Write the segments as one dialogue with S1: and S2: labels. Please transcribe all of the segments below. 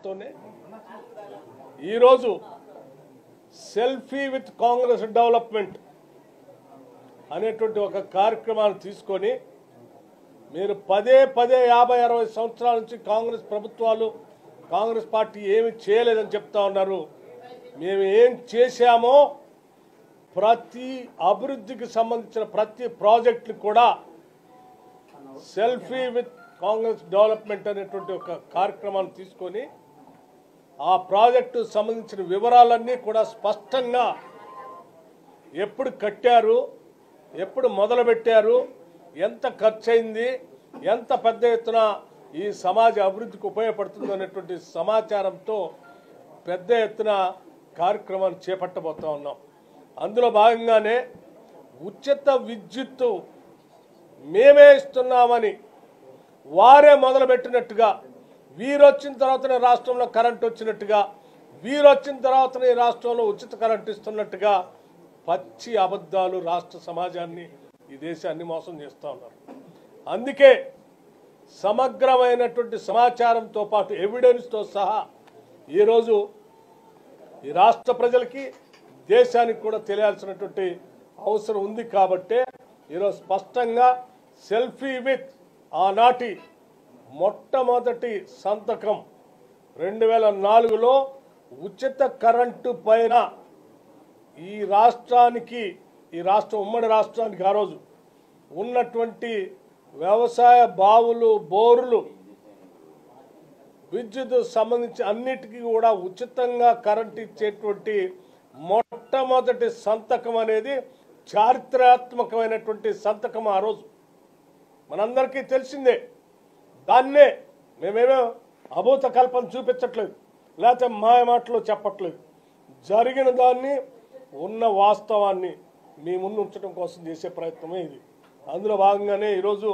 S1: తోనే ఈరోజు selfie with Congress development అనేటువంటి ఒక కార్యక్రమాన్ని తీసుకొని మీరు పదే పదే యాభై అరవై సంవత్సరాల నుంచి కాంగ్రెస్ ప్రభుత్వాలు కాంగ్రెస్ పార్టీ ఏమి చేయలేదని చెప్తా ఉన్నారు మేము ఏం చేశామో ప్రతి అభివృద్ధికి సంబంధించిన ప్రతి ప్రాజెక్టులు కూడా సెల్ఫీ విత్ కాంగ్రెస్ డెవలప్మెంట్ అనేటువంటి ఒక కార్యక్రమాన్ని తీసుకొని ఆ ప్రాజెక్టు సంబంధించిన వివరాలన్నీ కూడా స్పష్టంగా ఎప్పుడు కట్టారు ఎప్పుడు మొదలుపెట్టారు ఎంత ఖర్చు అయింది ఎంత పెద్ద ఎత్తున ఈ సమాజ అభివృద్ధికి ఉపయోగపడుతుంది అనేటువంటి సమాచారంతో పెద్ద ఎత్తున కార్యక్రమాన్ని చేపట్టబోతా ఉన్నాం అందులో భాగంగానే ఉచిత విద్యుత్తు మేమే ఇస్తున్నామని వారే మొదలుపెట్టినట్టుగా వీరు వచ్చిన తర్వాతనే రాష్ట్రంలో కరెంట్ వచ్చినట్టుగా వీరు వచ్చిన తర్వాతనే ఈ రాష్ట్రంలో ఉచిత కరెంట్ ఇస్తున్నట్టుగా పచ్చి అబద్ధాలు రాష్ట్ర సమాజాన్ని ఈ దేశాన్ని మోసం చేస్తూ ఉన్నారు అందుకే సమగ్రమైనటువంటి సమాచారంతో పాటు ఎవిడెన్స్తో సహా ఈరోజు ఈ రాష్ట్ర ప్రజలకి దేశానికి కూడా తెలియాల్సినటువంటి అవసరం ఉంది కాబట్టే ఈరోజు స్పష్టంగా సెల్ఫీ విత్ ఆనాటి మొట్టమొదటి సంతకం రెండు వేల నాలుగులో ఉచిత కరెంటు పైన ఈ రాష్ట్రానికి ఈ రాష్ట్రం ఉమ్మడి రాష్ట్రానికి ఆ రోజు ఉన్నటువంటి వ్యవసాయ బావులు బోరులు విద్యుత్ సంబంధించి అన్నిటికీ కూడా ఉచితంగా కరెంట్ ఇచ్చేటువంటి మొట్టమొదటి సంతకం అనేది చారిత్రాత్మకమైనటువంటి సంతకం ఆ రోజు మనందరికీ తెలిసిందే దాన్నే మేమేమో అభూత కల్పన చూపించట్లేదు లేకపోతే మాయ మాటలు చెప్పట్లేదు జరిగిన దాన్ని ఉన్న వాస్తవాన్ని మీ ముందు ఉంచడం కోసం చేసే ప్రయత్నమే ఇది అందులో భాగంగానే ఈరోజు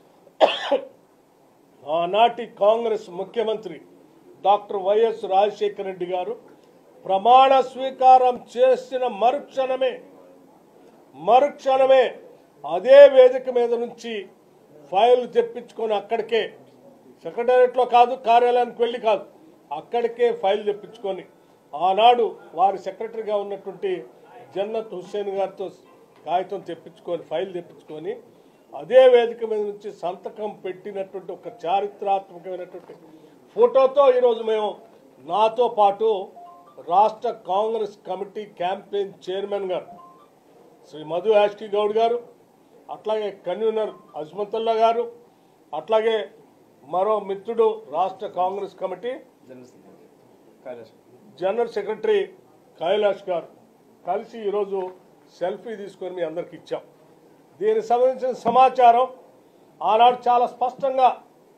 S1: ఆనాటి కాంగ్రెస్ ముఖ్యమంత్రి డాక్టర్ వైఎస్ రాజశేఖర రెడ్డి గారు ప్రమాణ స్వీకారం చేసిన మరుక్షణమే మరుక్షణమే అదే వేదిక మీద నుంచి ఫైల్ తెప్పించుకొని అక్కడికే సెక్రటేరియట్లో కాదు కార్యాలయానికి వెళ్ళి కాదు అక్కడికే ఫైల్ తెప్పించుకొని ఆనాడు వారి సెక్రటరీగా ఉన్నటువంటి జన్నత్ హుస్సేన్ గారితో కాగితం తెప్పించుకొని ఫైల్ తెప్పించుకొని అదే వేదిక మీద నుంచి సంతకం పెట్టినటువంటి ఒక చారిత్రాత్మకమైనటువంటి ఫోటోతో ఈరోజు మేము నాతో పాటు రాష్ట్ర కాంగ్రెస్ కమిటీ క్యాంపెయిన్ చైర్మన్ గారు శ్రీ మధు యాష్కి గౌడ్ గారు అట్లాగే కన్వీనర్ అజ్మతుల్లా గారు అట్లాగే మరో మిత్రుడు రాష్ట్ర Congress committee
S2: general secretary Kailash
S1: general secretary Kailash గారు కలిసి ఈరోజు సెల్ఫీ తీసుకొని మీ అందరికి ఇచ్చాం దీనికి సంబంధించిన సమాచారం ఆనాడు చాలా స్పష్టంగా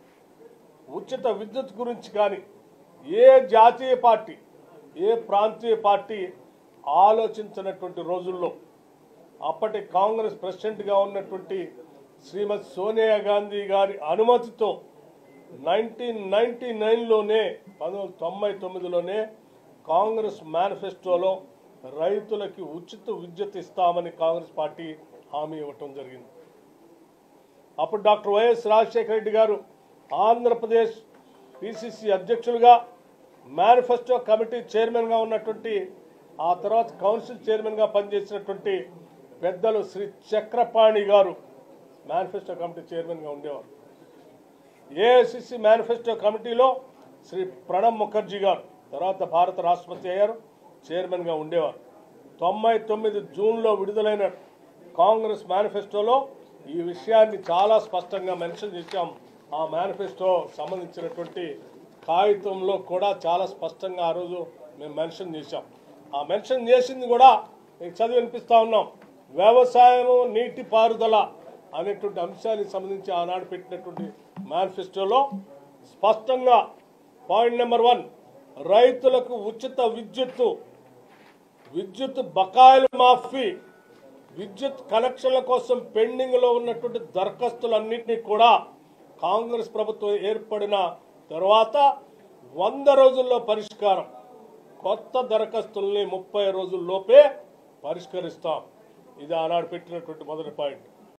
S1: ఉచిత విద్యుత్ గురించి కానీ ఏ జాతీయ పార్టీ ఏ ప్రాంతీయ పార్టీ ఆలోచించినటువంటి రోజుల్లో అప్పటి కాంగ్రెస్ ప్రెసిడెంట్గా ఉన్నటువంటి శ్రీమతి సోనియా గాంధీ గారి అనుమతితో నైన్టీన్ నైన్టీ నైన్లోనే పంతొమ్మిది వందల తొంభై తొమ్మిదిలోనే కాంగ్రెస్ మేనిఫెస్టోలో రైతులకి ఉచిత విద్యుత్ ఇస్తామని కాంగ్రెస్ పార్టీ హామీ ఇవ్వటం జరిగింది అప్పుడు డాక్టర్ వైఎస్ రాజశేఖర రెడ్డి గారు ఆంధ్రప్రదేశ్ పిసిసి అధ్యక్షులుగా మేనిఫెస్టో కమిటీ చైర్మన్గా ఉన్నటువంటి ఆ తర్వాత కౌన్సిల్ చైర్మన్గా పనిచేసినటువంటి పెద్దలు శ్రీ చక్రపాణి గారు మేనిఫెస్టో కమిటీ చైర్మన్గా ఉండేవారు ఏఐసిసి మేనిఫెస్టో కమిటీలో శ్రీ ప్రణబ్ ముఖర్జీ గారు తర్వాత భారత రాష్ట్రపతి అయ్యారు చైర్మన్గా ఉండేవారు తొంభై తొమ్మిది జూన్లో విడుదలైన కాంగ్రెస్ మేనిఫెస్టోలో ఈ విషయాన్ని చాలా స్పష్టంగా మెన్షన్ చేశాం ఆ మేనిఫెస్టో సంబంధించినటువంటి కాగితంలో కూడా చాలా స్పష్టంగా ఆ రోజు మేము మెన్షన్ చేశాం ఆ మెన్షన్ చేసింది కూడా మీకు చదివి వినిపిస్తా ఉన్నాం వ్యవసాయము నీటి పారుదల అనేటువంటి అంశానికి సంబంధించి ఆనాడు పెట్టినటువంటి మేనిఫెస్టోలో స్పష్టంగా పాయింట్ నెంబర్ వన్ రైతులకు ఉచిత విద్యుత్తు విద్యుత్ బకాయిల మాఫీ విద్యుత్ కనెక్షన్ల కోసం పెండింగ్లో ఉన్నటువంటి దరఖాస్తులన్నింటినీ కూడా కాంగ్రెస్ ప్రభుత్వం ఏర్పడిన తర్వాత వంద రోజుల్లో పరిష్కారం కొత్త దరఖాస్తుల్ని ముప్పై రోజుల్లోపే పరిష్కరిస్తాం ఇది ఆనాడు పెట్టినటువంటి మొదటి పాయింట్